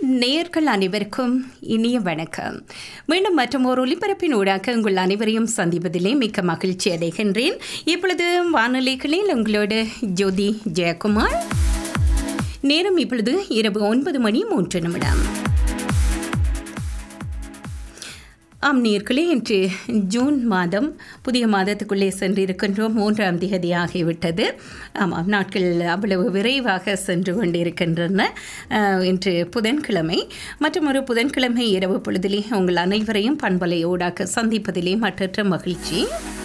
நேயர்கள் அனைவருக்கும் இனிய வணக்கம் மீண்டும் மற்றும் ஒரு ஒலிபரப்பின் ஊடாக உங்கள் அனைவரையும் சந்திப்பதிலே மிக்க மகிழ்ச்சி அடைகின்றேன் இப்பொழுது வானொலிகளில் உங்களோடு ஜோதி ஜெயக்குமார் நேரம் இப்பொழுது இரவு ஒன்பது மணி மூன்று நிமிடம் ஆம் நேர்களே இன்று ஜூன் மாதம் புதிய மாதத்துக்குள்ளே சென்றிருக்கின்றோம் மூன்றாம் திகதி ஆகிவிட்டது ஆமாம் நாட்கள் அவ்வளவு விரைவாக சென்று கொண்டிருக்கின்றன அஹ், இன்று புதன்கிழமை மற்றும் ஒரு புதன்கிழமை இரவு பொழுதிலே உங்கள் அனைவரையும் பண்பலையோடாக சந்திப்பதிலே மற்றற்ற மகிழ்ச்சி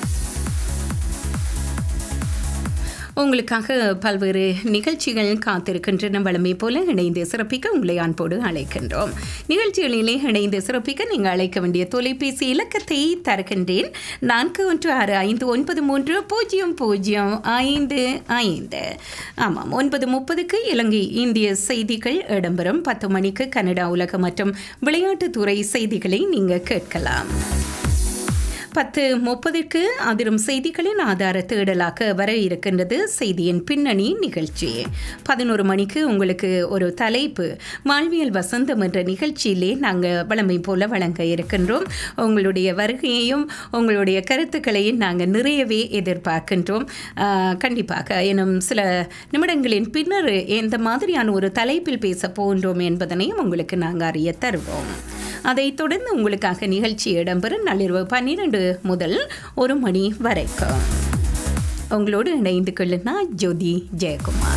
உங்களுக்காக பல்வேறு நிகழ்ச்சிகள் காத்திருக்கின்றன வளமை போல இணைந்து சிறப்பிக்க உங்களை அன்போடு அழைக்கின்றோம் நிகழ்ச்சிகளிலே இணைந்து சிறப்பிக்க நீங்கள் அழைக்க வேண்டிய தொலைபேசி இலக்கத்தை தருகின்றேன் நான்கு ஒன்று ஆறு ஐந்து ஒன்பது மூன்று பூஜ்ஜியம் பூஜ்ஜியம் ஐந்து ஐந்து ஆமாம் ஒன்பது முப்பதுக்கு இலங்கை இந்திய செய்திகள் இடம்பெறும் பத்து மணிக்கு கனடா உலக மற்றும் விளையாட்டுத்துறை செய்திகளை நீங்கள் கேட்கலாம் பத்து முப்பதுக்கு அதிரும் செய்திகளின் ஆதார தேடலாக வர இருக்கின்றது செய்தியின் பின்னணி நிகழ்ச்சி பதினோரு மணிக்கு உங்களுக்கு ஒரு தலைப்பு வாழ்வியல் வசந்தம் என்ற நிகழ்ச்சியிலே நாங்கள் வளமை போல வழங்க இருக்கின்றோம் உங்களுடைய வருகையையும் உங்களுடைய கருத்துக்களையும் நாங்கள் நிறையவே எதிர்பார்க்கின்றோம் ஆஹ், கண்டிப்பாக எனும் சில நிமிடங்களின் பின்னர் எந்த மாதிரியான ஒரு தலைப்பில் பேச போகின்றோம் என்பதனையும் உங்களுக்கு நாங்கள் அறிய தருவோம் அதைத் தொடர்ந்து உங்களுக்காக நிகழ்ச்சி இடம்பெறும் நள்ளிரவு பன்னிரண்டு முதல் ஒரு மணி வரைக்கும் உங்களோடு இணைந்து கொள்ளுனா ஜோதி ஜெயக்குமார்